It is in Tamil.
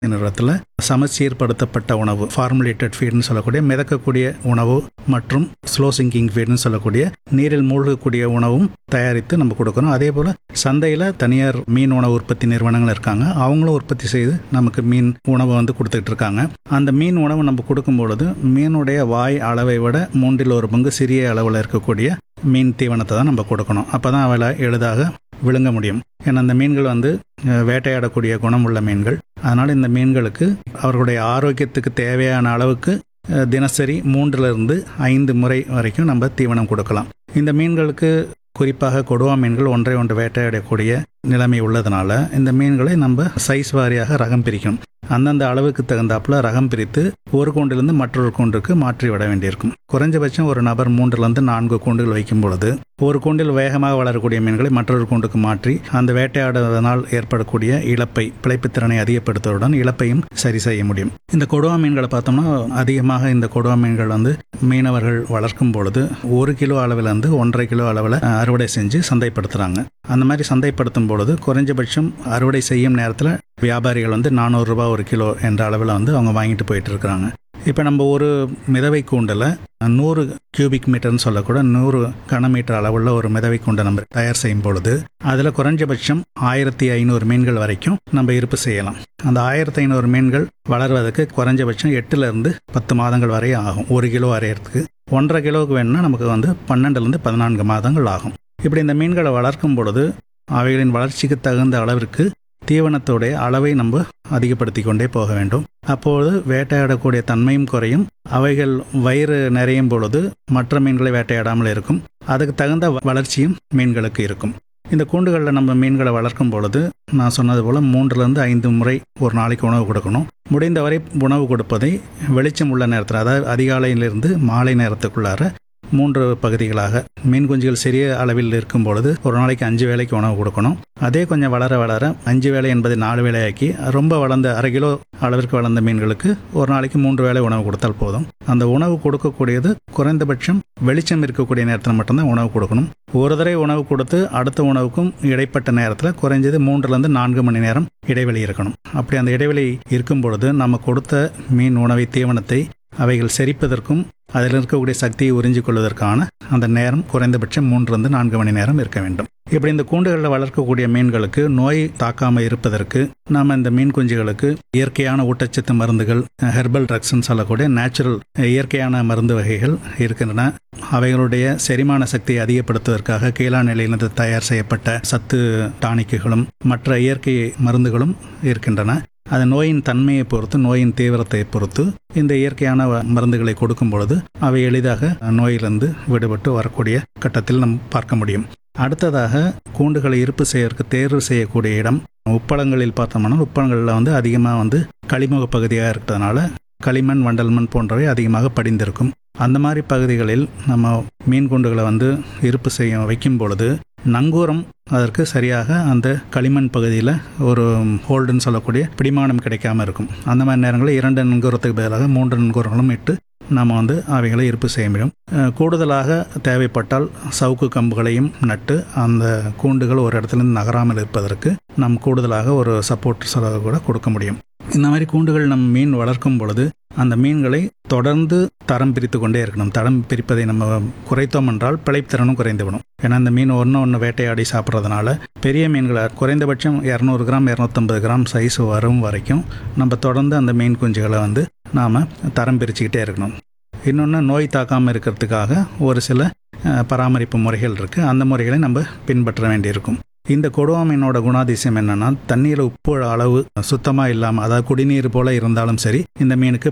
நிறுவனத்தில் சமச்சீர்படுத்தப்பட்ட உணவு ஃபார்முலேட்டட் ஃபீட்னு சொல்லக்கூடிய மிதக்கக்கூடிய உணவு மற்றும் ஸ்லோ சிங்கிங் ஃபீட்னு சொல்லக்கூடிய நீரில் மூழ்கக்கூடிய உணவும் தயாரித்து நம்ம கொடுக்குறோம் அதே போல் சந்தையில் தனியார் மீன் உணவு உற்பத்தி நிறுவனங்கள் இருக்காங்க அவங்களும் உற்பத்தி செய்து நமக்கு மீன் உணவை வந்து கொடுத்துட்டு இருக்காங்க அந்த மீன் உணவு நம்ம கொடுக்கும் பொழுது மீனுடைய வாய் அளவை விட மூன்றில் ஒரு பங்கு சிறிய அளவில் இருக்கக்கூடிய மீன் தீவனத்தை தான் நம்ம கொடுக்கணும் அப்போ தான் அவளை எளிதாக விழுங்க முடியும் ஏன்னா அந்த மீன்கள் வந்து அஹ், வேட்டையாடக்கூடிய குணம் உள்ள மீன்கள் அதனால் இந்த மீன்களுக்கு அவர்களுடைய ஆரோக்கியத்துக்கு தேவையான அளவுக்கு அஹ், தினசரி மூன்றிலிருந்து ஐந்து முறை வரைக்கும் நம்ம தீவனம் கொடுக்கலாம் இந்த மீன்களுக்கு குறிப்பாக கொடுவா மீன்கள் ஒன்றை ஒன்று வேட்டையாடக்கூடிய நிலைமை உள்ளதுனால இந்த மீன்களை நம்ம சைஸ் வாரியாக ரகம் பிரிக்கணும் அந்தந்த அளவுக்கு தகுந்தாப்புல ரகம் பிரித்து ஒரு கூண்டிலிருந்து மற்றொரு கூண்டுக்கு மாற்றி விட வேண்டியிருக்கும் குறைஞ்சபட்சம் ஒரு நபர் மூன்றிலிருந்து நான்கு கூண்டுகள் வைக்கும் பொழுது ஒரு கூண்டில் வேகமாக வளரக்கூடிய மீன்களை மற்றொரு கூண்டுக்கு மாற்றி அந்த வேட்டையாடுவதனால் ஏற்படக்கூடிய இழப்பை பிழைப்புத்திறனை அதிகப்படுத்துவதுடன் இழப்பையும் சரி செய்ய முடியும் இந்த கொடுவா மீன்களை பார்த்தோம்னா அதிகமாக இந்த கொடுவா மீன்கள் வந்து மீனவர்கள் வளர்க்கும் பொழுது ஒரு கிலோ அளவிலிருந்து ஒன்றரை கிலோ அளவில் அஹ், அறுவடை செஞ்சு சந்தைப்படுத்துகிறாங்க அந்த மாதிரி சந்தைப்படுத்தும் பொழுது குறைஞ்சபட்சம் அறுவடை செய்யும் நேரத்தில் வியாபாரிகள் வந்து நானூறுரூபா ஒரு கிலோ என்ற அளவில் வந்து அவங்க வாங்கிட்டு போயிட்டு இருக்கிறாங்க இப்போ நம்ம ஒரு மிதவை கூண்டில் நூறு கியூபிக் மீட்டர்னு சொல்லக்கூட நூறு கனமீட்டர் அளவுள்ள ஒரு மிதவை கூண்டை நம்ம தயார் செய்யும் பொழுது அதில் குறைஞ்சபட்சம் ஆயிரத்தி ஐநூறு மீன்கள் வரைக்கும் நம்ம இருப்பு செய்யலாம் அந்த ஆயிரத்தி ஐநூறு மீன்கள் வளர்வதற்கு குறைஞ்சபட்சம் எட்டுலேருந்து பத்து மாதங்கள் வரை ஆகும் ஒரு கிலோ அரையிறதுக்கு ஒன்றரை கிலோவுக்கு வேணும்னா நமக்கு வந்து பன்னெண்டுலேருந்து பதினான்கு மாதங்கள் ஆகும் இப்படி இந்த மீன்களை வளர்க்கும் பொழுது அவைகளின் வளர்ச்சிக்கு தகுந்த அளவிற்கு தீவனத்தோடைய அளவை நம்ம அதிகப்படுத்தி கொண்டே போக வேண்டும் அப்பொழுது வேட்டையாடக்கூடிய தன்மையும் குறையும் அவைகள் வயிறு நிறையும் பொழுது மற்ற மீன்களை வேட்டையாடாமல் இருக்கும் அதுக்கு தகுந்த வ- வளர்ச்சியும் மீன்களுக்கு இருக்கும் இந்த கூண்டுகளில் நம்ம மீன்களை வளர்க்கும் பொழுது நான் சொன்னது போல் மூன்றுலேருந்து ஐந்து முறை ஒரு நாளைக்கு உணவு கொடுக்கணும் முடிந்தவரை உணவு கொடுப்பதை வெளிச்சம் உள்ள நேரத்தில் அதாவது அதிகாலையிலிருந்து மாலை நேரத்துக்குள்ளார மூன்று பகுதிகளாக மீன் குஞ்சுகள் சிறிய அளவில் இருக்கும் பொழுது ஒரு நாளைக்கு அஞ்சு வேளைக்கு உணவு கொடுக்கணும் அதே கொஞ்சம் வளர வளர அஞ்சு வேளை என்பதை நாலு வேளையாக்கி ரொம்ப வளர்ந்த அரை கிலோ அளவிற்கு வளர்ந்த மீன்களுக்கு ஒரு நாளைக்கு மூன்று வேளை உணவு கொடுத்தால் போதும் அந்த உணவு கொடுக்கக்கூடியது குறைந்தபட்சம் வெளிச்சம் இருக்கக்கூடிய நேரத்தில் மட்டும்தான் உணவு கொடுக்கணும் ஒரு தடவை உணவு கொடுத்து அடுத்த உணவுக்கும் இடைப்பட்ட நேரத்தில் குறைஞ்சது மூன்றுலேருந்து நான்கு மணி நேரம் இடைவெளி இருக்கணும் அப்படி அந்த இடைவெளி இருக்கும் பொழுது நம்ம கொடுத்த மீன் உணவை தீவனத்தை அவைகள் செரிப்பதற்கும் அதில் இருக்கக்கூடிய சக்தியை உறிஞ்சிக் கொள்வதற்கான அந்த நேரம் குறைந்தபட்சம் மூன்றிலிருந்து நான்கு மணி நேரம் இருக்க வேண்டும் இப்படி இந்த கூண்டுகளில் வளர்க்கக்கூடிய மீன்களுக்கு நோய் தாக்காமல் இருப்பதற்கு நாம் இந்த மீன் குஞ்சுகளுக்கு இயற்கையான ஊட்டச்சத்து மருந்துகள் ஹெர்பல் ட்ரக்ஸ்ன்னு சொல்லக்கூடிய நேச்சுரல் இயற்கையான மருந்து வகைகள் இருக்கின்றன அவைகளுடைய செரிமான சக்தியை அதிகப்படுத்துவதற்காக கீழா நிலையிலிருந்து தயார் செய்யப்பட்ட சத்து டானிக்குகளும் மற்ற இயற்கை மருந்துகளும் இருக்கின்றன அது நோயின் தன்மையை பொறுத்து நோயின் தீவிரத்தை பொறுத்து இந்த இயற்கையான வ- மருந்துகளை கொடுக்கும் பொழுது அவை எளிதாக நோயிலிருந்து விடுபட்டு வரக்கூடிய கட்டத்தில் நாம் பார்க்க முடியும் அடுத்ததாக கூண்டுகளை இருப்பு செய்யறதுக்கு தேர்வு செய்யக்கூடிய இடம் உப்பளங்களில் பார்த்தோம்னா உப்பளங்களில் வந்து அதிகமாக வந்து களிமுக பகுதியாக இருக்கிறதுனால களிமண் வண்டல் மண் போன்றவை அதிகமாக படிந்திருக்கும் அந்த மாதிரி பகுதிகளில் நம்ம மீன் கூண்டுகளை வந்து இருப்பு செய்ய வைக்கும் பொழுது நங்கூரம் அதற்கு சரியாக அந்த களிமண் பகுதியில் ஒரு ஹோல்டுன்னு சொல்லக்கூடிய பிடிமானம் கிடைக்காம இருக்கும் அந்த மாதிரி நேரங்களில் இரண்டு நங்கூரத்துக்கு பதிலாக மூன்று நங்கூரங்களும் இட்டு நாம் வந்து அவைகளை இருப்பு செய்ய முடியும் அஹ் கூடுதலாக தேவைப்பட்டால் சவுக்கு கம்புகளையும் நட்டு அந்த கூண்டுகள் ஒரு இடத்துலேருந்து நகராமல் இருப்பதற்கு நாம் கூடுதலாக ஒரு சப்போர்ட் செலவு கூட கொடுக்க முடியும் இந்த மாதிரி கூண்டுகள் நம் மீன் வளர்க்கும் பொழுது அந்த மீன்களை தொடர்ந்து தரம் பிரித்து கொண்டே இருக்கணும் தரம் பிரிப்பதை நம்ம குறைத்தோம் என்றால் பிழைத்திறனும் குறைந்துவிடும் ஏன்னா அந்த மீன் ஒன்று ஒன்று வேட்டையாடி சாப்பிட்றதுனால பெரிய மீன்களை குறைந்தபட்சம் இரநூறு கிராம் இரநூத்தம்பது கிராம் சைஸ் வரும் வரைக்கும் நம்ம தொடர்ந்து அந்த மீன் குஞ்சுகளை வந்து நாம் தரம் பிரிச்சுக்கிட்டே இருக்கணும் இன்னொன்று நோய் தாக்காமல் இருக்கிறதுக்காக ஒரு சில அஹ், பராமரிப்பு முறைகள் இருக்குது அந்த முறைகளை நம்ம பின்பற்ற வேண்டியிருக்கும் இந்த கொடுவா மீனோட குணாதிசயம் என்னன்னா தண்ணீரில் உப்பு அளவு சுத்தமாக இல்லாமல் அதாவது குடிநீர் போல இருந்தாலும் சரி இந்த மீனுக்கு